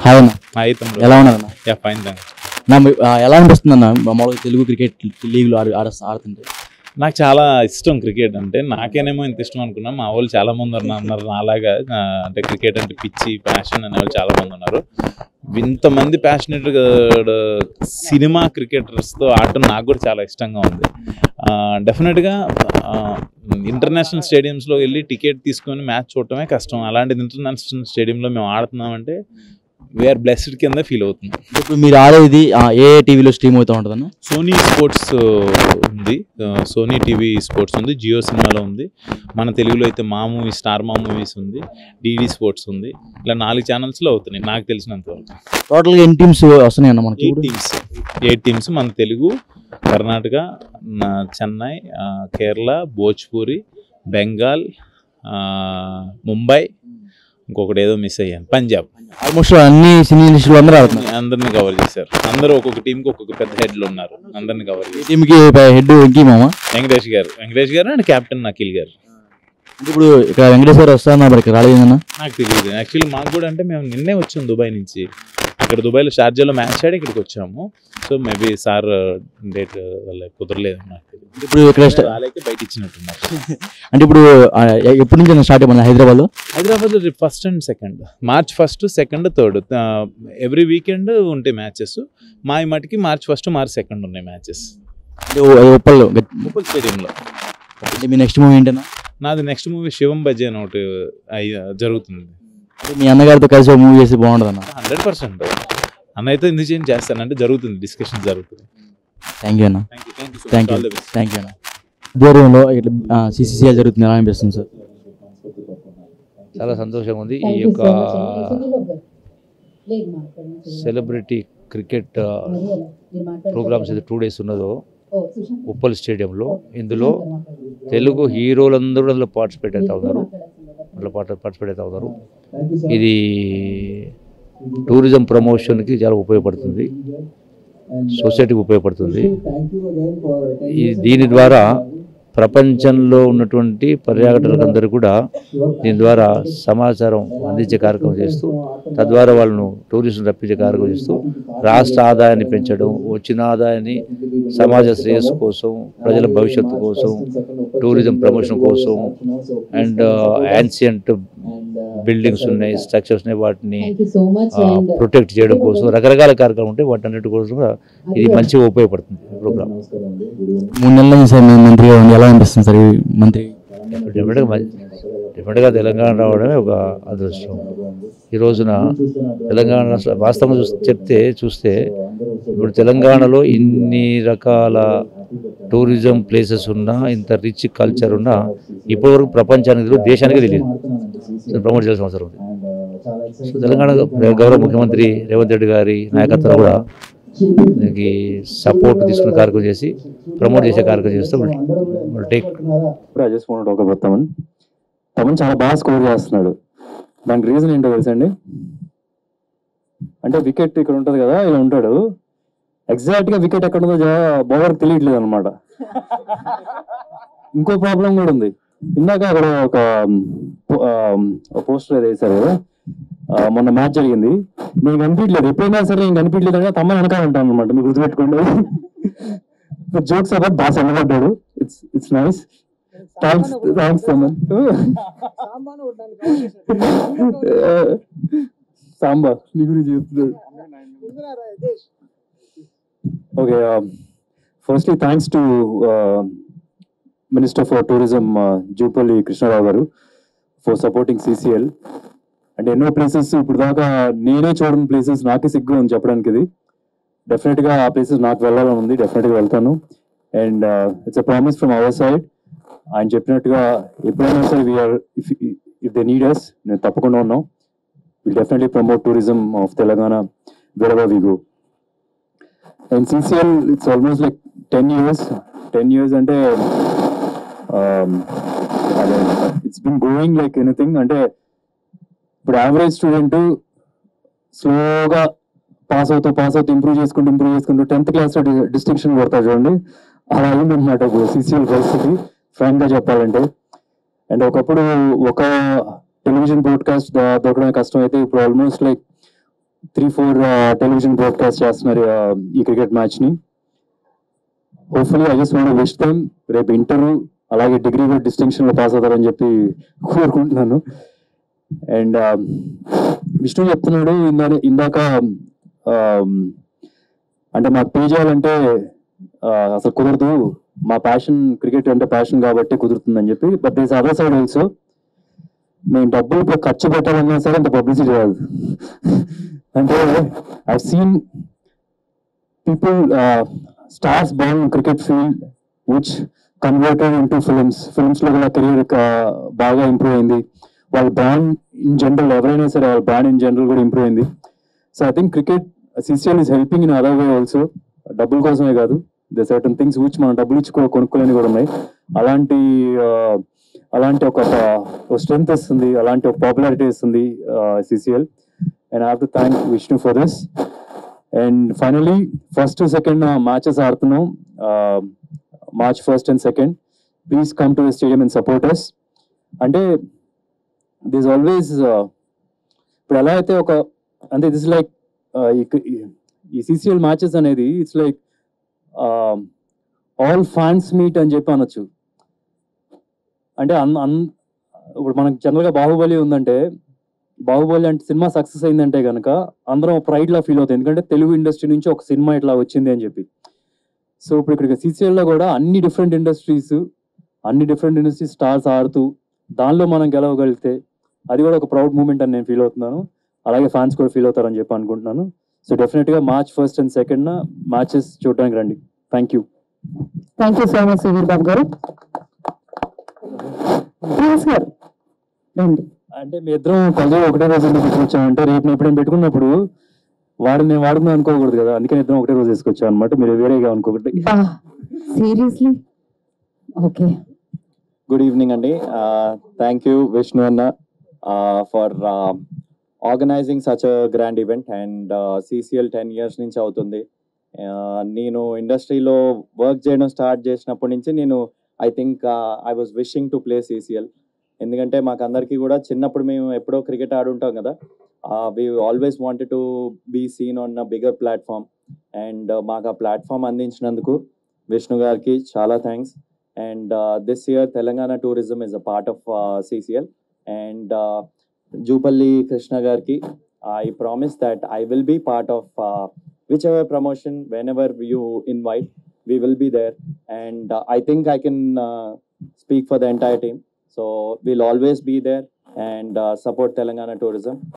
Hi అన్న hi తమ్ముడు ఎలా ఉన్నారన్న యా ఫైన్ థ్యాంక్స్ నా మీ- ఆ, ఎలా అనిపిస్తుంది అన్న మామూలుగా తెలుగు క్రికెట్ లీగ్లో ఆడి ఆడ ఆడుతుంటే నాకు చాలా ఇష్టం క్రికెట్ అంటే నాకేనేమో ఇంత ఇష్టం అనుకున్నా మా వాళ్ళు చాలా మంది ఉన్నారు అన్నారు నాలాగా ఆ, అంటే క్రికెట్ అంటే పిచ్చి ప్యాషన్ అనే వాళ్ళు చాలా మంది ఉన్నారు ఇంతమంది ప్యాషనెట్ సినిమా క్రికెటర్స్తో ఆడటం నాకు కూడా చాలా ఇష్టంగా ఉంది డెఫినెట్గా ఇంటర్నేషనల్ స్టేడియంస్లో వెళ్ళి టికెట్ తీసుకొని మ్యాచ్ చూడటమే కష్టం అలాంటిది ఇంటర్నేషనల్ స్టేడియంలో మేము ఆడుతున్నామంటే వీఆర్ బ్లెస్డ్ కింద ఫీల్ అవుతుంది ఇప్పుడు మీరు ఆడేది ఆ, ఏ టీవీలో స్ట్రీమ్ అవుతూ ఉంటుందన్న సోనీ స్పోర్ట్స్ ఉంది ఆ, సోనీ టీవీ స్పోర్ట్స్ ఉంది జియో సినిమాలో ఉంది మన తెలుగులో అయితే Maa movie star Maa movies ఉంది డీడీ స్పోర్ట్స్ ఉంది ఇలా నాలుగు ఛానల్స్లో అవుతున్నాయి నాకు తెలిసినంత వరకు టోటల్గా ఎన్ని టీమ్స్ వస్తున్నాయి అన్న మనకి ఎయిట్ టీమ్స్ ఎయిట్ టీమ్స్ మన తెలుగు కర్ణాటక నా- చెన్నై ఆ, కేరళ భోజ్పూరి బెంగాల్ ఆ, ముంబై ఇంకొకటి ఏదో మిస్ అయ్యాను పంజాబ్ ఆల్మోస్ట్ అన్ని సినీ లిస్టులు అందరూ ఆడుతున్నారు అందరిని కవర్ చేశారు అందరూ ఒక్కొక్క టీంకి ఒక్కొక్క పెద్ద హెడ్లు ఉన్నారు అందరిని కవర్ ఈ చేశారు టీంకి హెడ్ వెంకీ మామ వెంకటేష్ గారు వెంకటేష్ గారు అండ్ కెప్టెన్ అఖిల్ గారు అంటే ఇప్పుడు ఇక్కడ వెంకటేశ్వర వస్తాను మరి ఇక్కడ రాలేదన్న నాకు తెలియదు యాక్చువల్లీ మాకు కూడా అంటే మేము నిన్నే వచ్చాం దుబాయ్ నుంచి అక్కడ దుబాయ్లో షార్జాలో మ్యాచ్ ఆడి ఇక్కడికి వచ్చాము సో మేబీ సార్ డేట్ వల్ల కుదరలేదు నాకు తెలియదు ఇప్పుడు ఇక్కడ స్ట- రాలేక బయట ఇచ్చినట్టున్నారు అంటే ఇప్పుడు ఆ, ఎ- ఎప్పటి నుంచి స్టార్ట్ అయిపోయింది హైదరాబాద్లో హైదరాబాద్లో first and second March first second third every weekend ఉంటాయి మ్యాచెస్ మా ఈ మటుకి మార్చ్ ఫస్ట్ మార్చ్ సెకండ్ ఉన్నాయి మ్యాచెస్ అంటే ఓ- అది ఉప్పల్లో గట్- ముప్పల్ స్టేడియంలో అంటే మీ నెక్స్ట్ మూవీ ఏంటన్నా నాది నెక్స్ట్ మూవీ శివం బజ్జీ అని ఒకటి అయ్యి- జరుగుతుంది అంటే మీ అన్నగారితో కలిసి ఒక మూవీ చేసి బాగుంటుంది అన్న హండ్రెడ్ పర్సెంట్ అన్నైతే ఎందుకు చేంజ్ చేస్తానంటే జరుగుతుంది డిస్కషన్ జరుగుతుంది థ్యాంక్ యూ అన్న thank you thank you thank you thank you అన్న దూరంలో ఇట్లా సిసిసిఆర్ జరుగుతుంది ఎలా అనిపిస్తుంది సార్ చాలా సంతోషంగా ఉంది ఈ యొక్క సెలబ్రిటీ క్రికెట్ ప్రోగ్రామ్స్ అయితే టూ డేస్ ఉన్నదో ఉప్పల్ స్టేడియంలో ఇందులో తెలుగు హీరోలందరూ అందులో పార్టిసిపేట్ అవుతా ఉన్నారు అందులో పార్టి పార్టిసిపేట్ అవుతా ఉన్నారు ఇది టూరిజం ప్రమోషన్కి చాలా ఉపయోగపడుతుంది సొసైటీకి ఉపయోగపడుతుంది ఈ దీని ద్వారా ప్రపంచంలో ఉన్నటువంటి పర్యాటకులందరూ కూడా దీని ద్వారా సమాచారం అందించే కార్యక్రమం చేస్తూ తద్వారా వాళ్ళను టూరిస్టులు రప్పించే కార్యక్రమం చేస్తూ రాష్ట్ర ఆదాయాన్ని పెంచడం వచ్చిన ఆదాయాన్ని సమాజ శ్రేయస్సు కోసం ప్రజల భవిష్యత్తు కోసం టూరిజం ప్రమోషన్ కోసం అండ్ యాన్సియంట్ బిల్డింగ్స్ ఉన్నాయి స్ట్రక్చర్స్ ఉన్నాయి వాటిని ప్రొటెక్ట్ చేయడం కోసం రకరకాల కార్యక్రమం ఉంటాయి వాటన్నిటి కోసం కూడా ఇది మంచిగా ఉపయోగపడుతుంది ప్రోగ్రామ్ మూడు నెలల నుంచి సార్ నేను మంత్రిగా ఉంది ఎలా అనిపిస్తుంది సార్ ఈ మంత్రి డెఫినెట్గా మంచి డెఫినెట్గా తెలంగాణ రావడమే ఒక అదృష్టం ఈ రోజున తెలంగాణ రాష్ట్ర వాస్తవంగా చూస్తే చెప్తే చూస్తే ఇప్పుడు తెలంగాణలో ఇన్ని రకాల టూరిజం ప్లేసెస్ ఉన్నా ఇంత రిచ్ కల్చర్ ఉన్నా ఇప్పటివరకు ప్రపంచానికి తెలియదు దేశానికి తెలియదు సో ప్రమోట్ చేయాల్సిన అవసరం ఉంది సో తెలంగాణ గౌరవ ముఖ్యమంత్రి రేవంత్ రెడ్డి గారి నాయకత్వం కూడా దీనికి సపోర్ట్ తీసుకునే కార్యక్రమం చేసి ప్రమోట్ చేసే కార్యక్రమం చేస్తే take I just want talk about Thaman Thaman చాలా బాగా స్కోర్ చేస్తున్నాడు దానికి రీజన్ ఏంటో తెలుసండి అంటే వికెట్ ఇక్కడ ఉంటది కదా ఇలా ఉంటాడు ఎగ్జాక్ట్ గా వికెట్ ఎక్కడ ఉందో బౌలర్ తెలియట్లేదు అనమాట ఇంకో ప్రాబ్లం కూడా ఉంది ఇందాక అక్కడ ఒక పోస్టర్ ఏదో వేశారు కదా ఆ, మొన్న మ్యాచ్ జరిగింది నేను కనిపించలేదు ఎప్పుడైనా సరే నేను కనిపించలేదు అంటే తమ్మ వెనకాల ఉంటాను అనమాట మీరు గుర్తుపెట్టుకోండి జోక్స్ అబౌట్ బాగా సన్నపడ్డాడు it's it's nice thanks thanks Thaman Samba నీ గురించి చెప్తున్నాడు okay firstly thanks to minister for tourism Jupally Krishna Rao garu for supporting CCL అంటే ఎన్నో ప్లేసెస్ ఇప్పుడు దాకా నేనే చూడని ప్లేసెస్ నాకే సిగ్గు అని చెప్పడానికి ఇది డెఫినెట్ గా ఆ ప్లేసెస్ నాకు వెళ్ళాలని ఉంది డెఫినెట్ గా వెళ్తాను and it's a promise from our side ఆయన చెప్పినట్టుగా ఎప్పుడైనా సరే we're if if they need us నేను తప్పకుండా ఉన్నాం will definitely promote tourism of Telangana wherever we go. And CCL, it's almost like 10 years. 10 years అంటే um, అదే it's been going like anything అంటే ఇప్పుడు యావరేజ్ స్టూడెంట్ స్లోగా పాస్ అవుతూ పాస్ అవుతూ ఇంప్రూవ్ చేసుకుంటూ ఇంప్రూవ్ చేసుకుంటూ టెన్త్ క్లాస్ డిస్టింక్షన్ కొడతారు చూడండి అలా అయిందనమాట ఇప్పుడు సిసిఎల్ పరిస్థితి ఫ్రాంక్ గా చెప్పాలంటే అండ్ ఒకప్పుడు ఒక టెలివిజన్ బ్రాడ్కాస్ట్ దొరకడమే కష్టం అయితే ఇప్పుడు almost like three four television broadcast చేస్తున్నారు uh, ఈ క్రికెట్ మ్యాచ్ని hopefully I just want wish them రేపు ఇంటర్ అలాగే డిగ్రీ కూడా డిస్టింక్షన్ లో పాస్ అవుతారని చెప్పి కోరుకుంటున్నాను అండ్ విష్ణు చెప్తున్నాడు ఇందా ఇందాక um, అంటే మాకు పే చేయాలంటే uh, అసలు కుదరదు మా ప్యాషన్ క్రికెట్ అంటే ప్యాషన్ కాబట్టి కుదురుతుందని చెప్పి but this other side also మేము డబ్బులు ఇప్పుడు ఖర్చు పెట్టాలన్నా సరే అంత పబ్లిసిటీ రాదు అంటే I seen people stars born cricket field which converted into films films లో కూడా కెరీర్ బాగా ఇంప్రూవ్ అయింది వాళ్ళ బ్రాండ్ ఇన్ జనరల్ ఎవరైనా సరే వాళ్ళ బ్రాండ్ ఇన్ జనరల్ కూడా ఇంప్రూవ్ అయింది so I think cricket CCL is helping in other way also డబ్బుల కోసమే కాదు ద సర్టన్ థింగ్స్ విచ్ మనం డబ్బులు ఇచ్చి కొ- కొనుక్కోలేని కూడా ఉన్నాయి అలాంటి uh, అలాంటి ఒక స్ట్రెంగ్త్ ఇస్తుంది అలాంటి ఒక పాపులారిటీ ఇస్తుంది CCL and have to thank Vishnu for this and finally first second matches ఆడుతున్నాం March first and second please come to stadium and supporters అంటే దిస్ ఆల్వేస్ ఇప్పుడు ఎలా అయితే ఒక అంటే దిస్ లైక్ ఈ సిసిఎల్ మ్యాచెస్ అనేది it's like all fans meet అని చెప్పి అనొచ్చు అంటే అన్ అన్ ఇప్పుడు మనకు జనరల్గా బాహుబలి ఉందంటే బాహుబలి అంటే సినిమా సక్సెస్ అయిందంటే కనుక అందరం ప్రైడ్ లా ఫీల్ అవుతుంది ఎందుకంటే తెలుగు ఇండస్ట్రీ నుంచి ఒక సినిమా ఇట్లా వచ్చింది అని చెప్పి సో ఇప్పుడు ఇక్కడ CCL లో కూడా అన్ని డిఫరెంట్ ఇండస్ట్రీస్ అన్ని డిఫరెంట్ ఇండస్ట్రీ స్టార్స్ ఆడుతూ దానిలో మనం గెలవగలిగితే అది కూడా ఒక ప్రౌడ్ మూమెంట్ అని నేను ఫీల్ అవుతున్నాను అలాగే ఫ్యాన్స్ కూడా ఫీల్ అవుతారని చెప్పి అనుకుంటున్నాను సో డెఫినెట్గా March first and second matches చూడడానికి రండి thank you thank you so much Sudheer Babu garu Prince గారు రండి అంటే మీ ఇద్దరం కొలది ఒకటే రోజు ఎందుకు తీసుకొచ్చామంటే రేపు నేను ఎప్పుడైనా పెట్టుకున్నప్పుడు వాడు నేను వాడుకున్నా అనుకోకూడదు కదా అందుకని ఇద్దరం ఒకటే రోజు తీసుకొచ్చాం అనమాట మీరు వేరేగా అనుకోకూడదు బా సీరియస్లీ ఓకే గుడ్ ఈవినింగ్ అండి థ్యాంక్ యూ విష్ణు అన్న for organising such a grand event and CCL ten years నుంచి అవుతుంది Uh, నేను ఇండస్ట్రీలో వర్క్ చేయడం స్టార్ట్ చేసినప్పటి నుంచి నేను I think I was wishing to play CCL ఎందుకంటే మాకు అందరికీ కూడా చిన్నప్పుడు మేము ఎప్పుడో క్రికెట్ ఆడుంటాం కదా we always wanted to be seen on a bigger platform and మాకు ఆ ప్లాట్ఫామ్ అందించినందుకు విష్ణు గారికి చాలా thanks and uh, this year Telangana tourism is a part of uh, CCL and uh, Jupalli Krishna Garki I promise that I will be part of uh, whichever promotion whenever you invite we will be there and uh, I think I can uh, speak for the entire team so we'll always be there and uh, support Telangana tourism